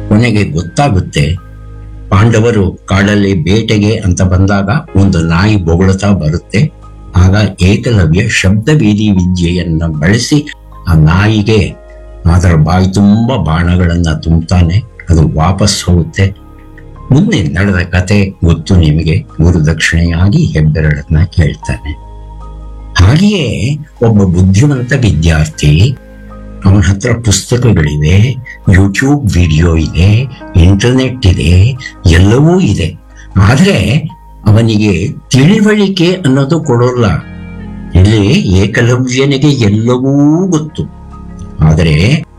ಕೊನೆಗೆ ಗೊತ್ತಾಗುತ್ತೆ ಪಾಂಡವರು ಕಾಡಲ್ಲಿ ಬೇಟೆಗೆ ಅಂತ ಬಂದಾಗ ಒಂದು ನಾಯಿ ಬೊಗಳುತ್ತಾ ಬರುತ್ತೆ ಆಗ ಏಕಲವ್ಯ ಶಬ್ದವೇದಿ ವಿದ್ಯೆಯನ್ನ ಬಳಸಿ ಆ ನಾಯಿಗೆ ಅದರ ಬಾಯಿ ತುಂಬ ಬಾಣಗಳನ್ನ ತುಂಬುತ್ತಾನೆ ಅದು ವಾಪಸ್ ಹೋಗುತ್ತೆ ಮುಂದೆ ನಡೆದ ಕತೆ ಗೊತ್ತು ನಿಮಗೆ ಗುರುದಕ್ಷಿಣೆಯಾಗಿ ಹೆಬ್ಬೆರಳನ್ನ ಕೇಳ್ತಾನೆ ಹಾಗೆಯೇ ಒಬ್ಬ ಬುದ್ಧಿವಂತ ವಿದ್ಯಾರ್ಥಿ ಅವನ ಹತ್ರ ಪುಸ್ತಕಗಳಿವೆ ಯೂಟ್ಯೂಬ್ ವಿಡಿಯೋ ಇದೆ ಇಂಟರ್ನೆಟ್ ಇದೆ ಎಲ್ಲವೂ ಇದೆ ಆದ್ರೆ ಅವನಿಗೆ ತಿಳಿವಳಿಕೆ ಅನ್ನೋದು ಕೊಡೋಲ್ಲ ಇಲ್ಲಿ ಏಕಲವ್ಯನಿಗೆ ಎಲ್ಲವೂ ಗೊತ್ತು ಆದರೆ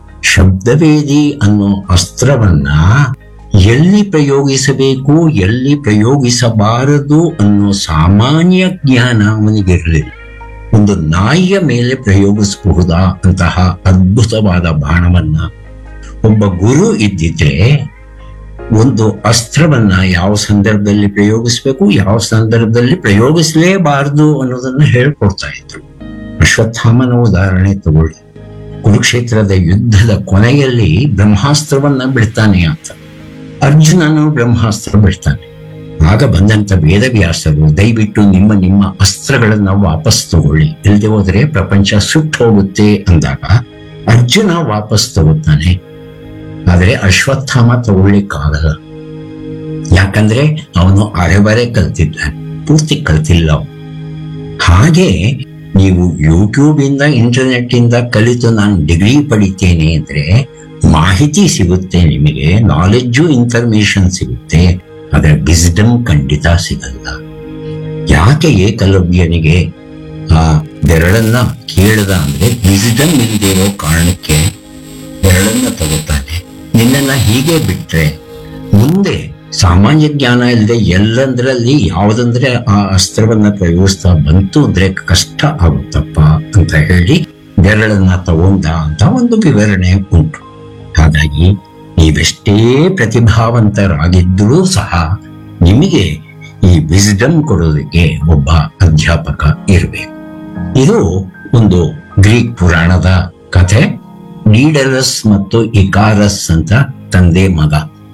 ಶಬ್ದವೇದಿ ಅನ್ನೋ ಅಸ್ತ್ರವನ್ನ ಎಲ್ಲಿ ಪ್ರಯೋಗಿಸಬೇಕು ಎಲ್ಲಿ ಪ್ರಯೋಗಿಸಬಾರದು ಅನ್ನೋ ಸಾಮಾನ್ಯ ಜ್ಞಾನ ಅವನಿಗಿರಲಿಲ್ಲ ಒಂದು ನಾಯಿಯ ಮೇಲೆ ಪ್ರಯೋಗಿಸಬಹುದಾ ಅಂತಹ ಅದ್ಭುತವಾದ ಬಾಣವನ್ನ ಒಬ್ಬ ಗುರು ಇದ್ದಿದ್ರೆ ಒಂದು ಅಸ್ತ್ರವನ್ನ ಯಾವ ಸಂದರ್ಭದಲ್ಲಿ ಪ್ರಯೋಗಿಸಬೇಕು ಯಾವ ಸಂದರ್ಭದಲ್ಲಿ ಪ್ರಯೋಗಿಸಲೇಬಾರದು ಅನ್ನೋದನ್ನ ಹೇಳ್ಕೊಡ್ತಾ ಇದ್ರು ಅಶ್ವತ್ಥಾಮನ ಉದಾಹರಣೆ ತಗೊಳ್ಳಿ ಕುರುಕ್ಷೇತ್ರದ ಯುದ್ಧದ ಕೊನೆಯಲ್ಲಿ ಬ್ರಹ್ಮಾಸ್ತ್ರವನ್ನ ಬಿಡ್ತಾನೆ ಅಂತ ಅರ್ಜುನನು ಬ್ರಹ್ಮಾಸ್ತ್ರ ಬಿಡ್ತಾನೆ ಆಗ ಬಂದಂತ ವೇದವ್ಯಾಸರು ದಯವಿಟ್ಟು ನಿಮ್ಮ ನಿಮ್ಮ ಅಸ್ತ್ರಗಳನ್ನ ವಾಪಸ್ ತಗೊಳ್ಳಿ ಇಲ್ಲದೆ ಹೋದ್ರೆ ಪ್ರಪಂಚ ಸುಟ್ಟು ಹೋಗುತ್ತೆ ಅಂದಾಗ ಅರ್ಜುನ ವಾಪಸ್ ತಗೋತಾನೆ ಆದ್ರೆ ಅಶ್ವತ್ಥಾಮ ತಗೊಳ್ಳಿಕ್ಕಾಗಲ್ಲ ಯಾಕಂದ್ರೆ ಅವನು ಅರೆಬರೆ ಕಲ್ತಿದ್ದಾನೆ ಪೂರ್ತಿ ಕಲ್ತಿಲ್ಲ ಅವನು. ಹಾಗೆ ನೀವು ಯೂಟ್ಯೂಬ್ ಇಂದ ಇಂಟರ್ನೆಟ್ ಇಂದ ಕಲಿತು ನಾನು ಡಿಗ್ರಿ ಪಡಿತೇನೆ ಅಂದ್ರೆ ಮಾಹಿತಿ ಸಿಗುತ್ತೆ ನಿಮಗೆ ನಾಲೆಡ್ಜು ಇನ್ಫಾರ್ಮೇಶನ್ ಸಿಗುತ್ತೆ ಆದ್ರೆ ವಿಸ್ಡಮ್ ಖಂಡಿತ ಸಿಗಲ್ಲ ಯಾಕೆ ಏಕಲವ್ಯನಿಗೆ ಆ ಬೆರಳನ್ನ ಕೇಳದ ಅಂದ್ರೆ ವಿಸ್ಡಮ್ ಇಲ್ದಿರೋ ಕಾರಣಕ್ಕೆ ಬೆರಳನ್ನ ತಗೋತಾನೆ ನಿನ್ನನ್ನ ಹೀಗೆ ಬಿಟ್ರೆ ಮುಂದೆ ಸಾಮಾನ್ಯ ಜ್ಞಾನ ಇಲ್ಲದೆ ಎಲ್ಲಂದ್ರಲ್ಲಿ ಯಾವುದಂದ್ರೆ ಆ ಅಸ್ತ್ರವನ್ನ ಪ್ರಯೋಗಿಸ್ತಾ ಬಂತು ಅಂದ್ರೆ ಕಷ್ಟ ಆಗುತ್ತಪ್ಪ ಅಂತ ಹೇಳಿ ಬೆರಳನ್ನ ತಗೊಂಡ ಅಂತ ಒಂದು ವಿವರಣೆ ಉಂಟು ಹಾಗಾಗಿ ನೀವೆಷ್ಟೇ ಪ್ರತಿಭಾವಂತರಾಗಿದ್ದರೂ ಸಹ ನಿಮಗೆ ಈ ವಿಸ್ಡಮ್ ಕೊಡೋದಕ್ಕೆ ಒಬ್ಬ ಅಧ್ಯಾಪಕ ಇರಬೇಕು ಇದು ಒಂದು ಗ್ರೀಕ್ ಪುರಾಣದ ಕಥೆ ಡೀಡಲಸ್ ಮತ್ತು ಇಕಾರಸ್ ಅಂತ ತಂದೆ ಮಗ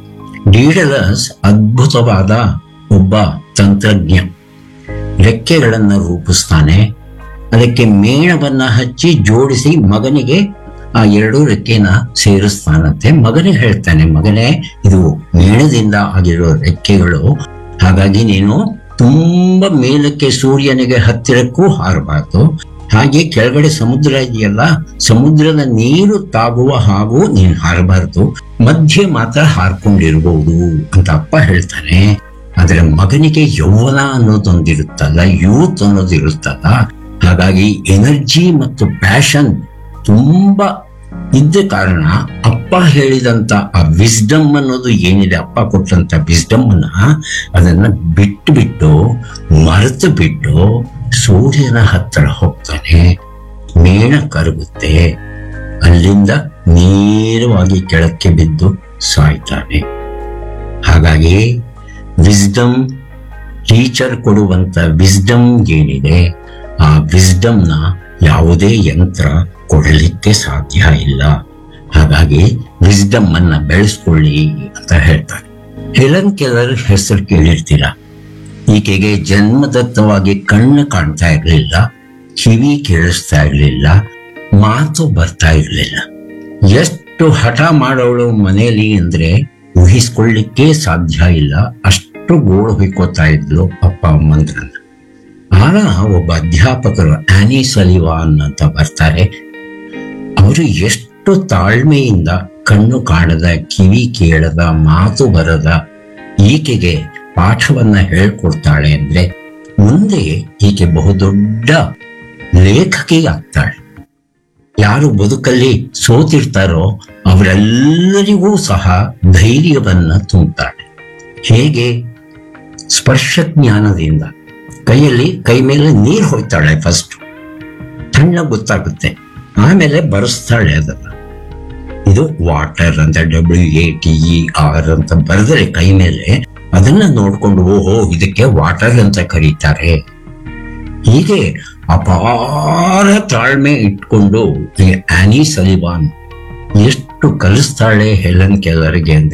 ಡೀಡಲಸ್ ಅದ್ಭುತವಾದ ಒಬ್ಬ ತಂತ್ರಜ್ಞ ರೆಕ್ಕೆಗಳನ್ನ ರೂಪಿಸ್ತಾನೆ ಅದಕ್ಕೆ ಮೇಣವನ್ನ ಹಚ್ಚಿ ಜೋಡಿಸಿ ಮಗನಿಗೆ ಆ ಎರಡು ರೆಕ್ಕೆನ ಸೇರಿಸ್ತಾನಂತೆ ಮಗನಿಗೆ ಹೇಳ್ತಾನೆ ಮಗನೇ ಇದು ಮೇಣದಿಂದ ಆಗಿರೋ ರೆಕ್ಕೆಗಳು ಹಾಗಾಗಿ ನೀನು ತುಂಬಾ ಮೇಲಕ್ಕೆ ಸೂರ್ಯನಿಗೆ ಹತ್ತಿರಕ್ಕೂ ಹಾರಬಾರ್ದು ಹಾಗೆ ಕೆಳಗಡೆ ಸಮುದ್ರ ಇದೆಯಲ್ಲ ಸಮುದ್ರದ ನೀರು ತಾಗುವ ಹಾಗೂ ನೀನು ಹಾರಬಾರ್ದು ಮಧ್ಯೆ ಮಾತ್ರ ಹಾರ್ಕೊಂಡಿರ್ಬೋದು ಅಂತ ಅಪ್ಪ ಹೇಳ್ತಾನೆ ಆದ್ರೆ ಮಗನಿಗೆ ಯೌವನ ಅನ್ನೋದೊಂದಿರುತ್ತಲ್ಲ ಯೂತ್ ಅನ್ನೋದಿರುತ್ತಲ್ಲ ಹಾಗಾಗಿ ಎನರ್ಜಿ ಮತ್ತು ಪ್ಯಾಷನ್ ತುಂಬಾ ಇದ್ದ ಕಾರಣ ಅಪ್ಪ ಹೇಳಿದಂತ ಆ ವಿಸ್ಡಮ್ ಅನ್ನೋದು ಏನಿದೆ ಅಪ್ಪ ಕೊಟ್ಟಂತ ವಿಸ್ಡಮ್ ಅನ್ನ ಅದನ್ನ ಬಿಟ್ಟು ಬಿಟ್ಟು ಮರೆತು ಬಿಟ್ಟು ಸೂರ್ಯನ ಹತ್ತಿರ ಹೋಗ್ತಾನೆ ಮೇಣ ಕರಗುತ್ತೆ ಅಲ್ಲಿಂದ ನೇರವಾಗಿ ಕೆಳಕ್ಕೆ ಬಿದ್ದು ಸಾಯ್ತಾನೆ ಹಾಗಾಗಿ ವಿಸ್ಡಮ್ ಟೀಚರ್ ಕೊಡುವಂತ ವಿಸ್ಡಮ್ ಏನಿದೆ ಆ ವಿಸ್ಡಮ್ನ ಯಾವುದೇ ಯಂತ್ರ ಕೊಡಲಿಕ್ಕೆ ಸಾಧ್ಯ ಇಲ್ಲ ಹಾಗಾಗಿ ವಿಸ್ಡಮ್ ಅನ್ನ ಬೆಳೆಸ್ಕೊಳ್ಳಿ ಅಂತ ಹೇಳ್ತಾರೆ ಹೆಲನ್ ಕೆಲರ್ ಹೆಸರು ಕೇಳಿರ್ತೀರ ಈಕೆಗೆ ಜನ್ಮದತ್ತವಾಗಿ ಕಣ್ಣು ಕಾಣ್ತಾ ಇರಲಿಲ್ಲ ಕಿವಿ ಕೇಳಿಸ್ತಾ ಇರಲಿಲ್ಲ ಮಾತು ಬರ್ತಾ ಇರಲಿಲ್ಲ ಎಷ್ಟು ಹಠ ಮಾಡೋಳು ಮನೆಯಲ್ಲಿ ಅಂದ್ರೆ ಊಹಿಸ್ಕೊಳ್ಳಿಕ್ಕೆ ಸಾಧ್ಯ ಇಲ್ಲ ಅಷ್ಟು ಗೋಳು ಹೊಯ್ಕೋತಾ ಇದ್ಲು ಅಪ್ಪ ಅಮ್ಮಂದ್ರನ್ನ ಆಗ ಒಬ್ಬ ಅಧ್ಯಾಪಕರು ಆನಿ ಸಲಿವಾನ್ ಅಂತ ಬರ್ತಾರೆ ಅವರು ಎಷ್ಟು ತಾಳ್ಮೆಯಿಂದ ಕಣ್ಣು ಕಾಣದ ಕಿವಿ ಕೇಳದ ಮಾತು ಬರದ ಈಕೆಗೆ ಪಾಠವನ್ನ ಹೇಳ್ಕೊಡ್ತಾಳೆ ಅಂದ್ರೆ ಮುಂದೆ ಈಕೆ ಬಹುದೊಡ್ಡ ಲೇಖಕಿ ಆಗ್ತಾಳೆ ಯಾರು ಬದುಕಲ್ಲಿ ಸೋತಿರ್ತಾರೋ ಅವರೆಲ್ಲರಿಗೂ ಸಹ ಧೈರ್ಯವನ್ನ ತುಂಬುತ್ತಾಳೆ ಹೇಗೆ ಸ್ಪರ್ಶ ಜ್ಞಾನದಿಂದ ಕೈಯಲ್ಲಿ ಕೈ ಮೇಲೆ ನೀರು ಹೋಗ್ತಾಳೆ ಫಸ್ಟ್ ತಣ್ಣ ಗೊತ್ತಾಗುತ್ತೆ ಆಮೇಲೆ ಬರೆಸ್ತಾಳೆ ಅದನ್ನ ಇದು ವಾಟರ್ ಅಂತ W A T E R ಅಂತ ಬರೆದ್ರೆ ಕೈ ಮೇಲೆ ಅದನ್ನ ನೋಡ್ಕೊಂಡು ಓಹೋ ಇದಕ್ಕೆ ವಾಟರ್ ಅಂತ ಕರೀತಾರೆ ಹೀಗೆ ಅಪಾರ ತಾಳ್ಮೆ ಇಟ್ಕೊಂಡು ಈ ಆನಿ ಸಲಿವಾನ್ ಎಷ್ಟು ಕಲಿಸ್ತಾಳೆ ಹೆಲನ್ ಕೆಲರಿಗೆ